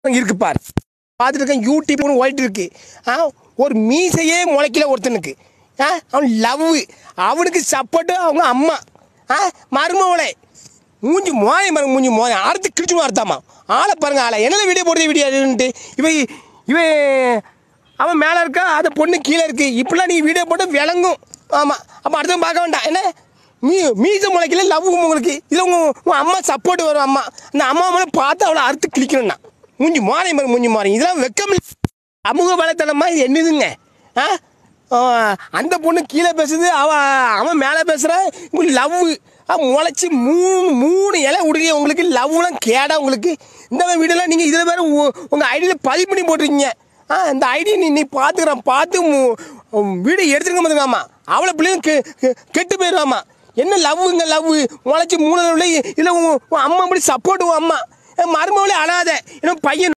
இருக்கு பார் பார்த்துட்டு இருக்கேன் யூடியூப்னு ஓடிட்டு இருக்கு ஆ ஒரு மீசையே முளைக்கல ஒருத்தனுக்கு ஆ அவன் லவ் அவனுக்கு சப்போர்ட்டு அவங்க அம்மா ஆ மருமவளே மூஞ்சி மோய மரம் மூஞ்சி மோய அடுத்து கிழிச்சு அர்த்தமா ஆளை பாருங்க ஆளை என்ன வீடியோ போடுறது வீடியோன்ட்டு இவன் இவன் அவன் மேலே இருக்கா அது பொண்ணு கீழே இருக்கு இப்படிலாம் நீ வீடியோ போட்டு விளங்கும் ஆமாம் அப்போ அடுத்தவன் பார்க்க வேண்டாம் என்ன மீ மீச முளைக்கல லவ் உங்களுக்கு இதில் உங்கள் உங்கள் அம்மா சப்போர்ட் வரும் அம்மா அந்த அம்மா மேலே பார்த்து அவளை அறுத்து கிழிக்கணும்னா மூஞ்சி மாறி மாதிரி மூஞ்சி மாறி இதெல்லாம் வெக்கம் சமூக வலைத்தளமா இது என்னதுங்க ஆ ஆ, அந்த பொண்ணு கீழே பேசுது அவ அவன் மேலே பேசுகிறான் உங்களுக்கு லவ் முளைச்சி மூணு மூணு இலை விடுங்க உங்களுக்கு லவ்லாம் கேடா உங்களுக்கு இந்த மாதிரி வீடியோலாம் நீங்கள் இதில் வேறு உங்கள் ஐடியில் பதிவு பண்ணி போட்டிருக்கீங்க ஆ இந்த ஐடியை நீ நீ பார்த்துக்கிறான் பார்த்து வீடியோ எடுத்துருக்க மாட்டேங்காமா அவளை பிள்ளையும் கெ கெ- கெட்டு போயிடுவாமா என்ன லவ்வுங்க லவ் முளைச்சி மூணு இதில் உன் அம்மா அப்படி சப்போர்ட் உன் அம்மா மருமவளே அழாத ஏன்னா பையன்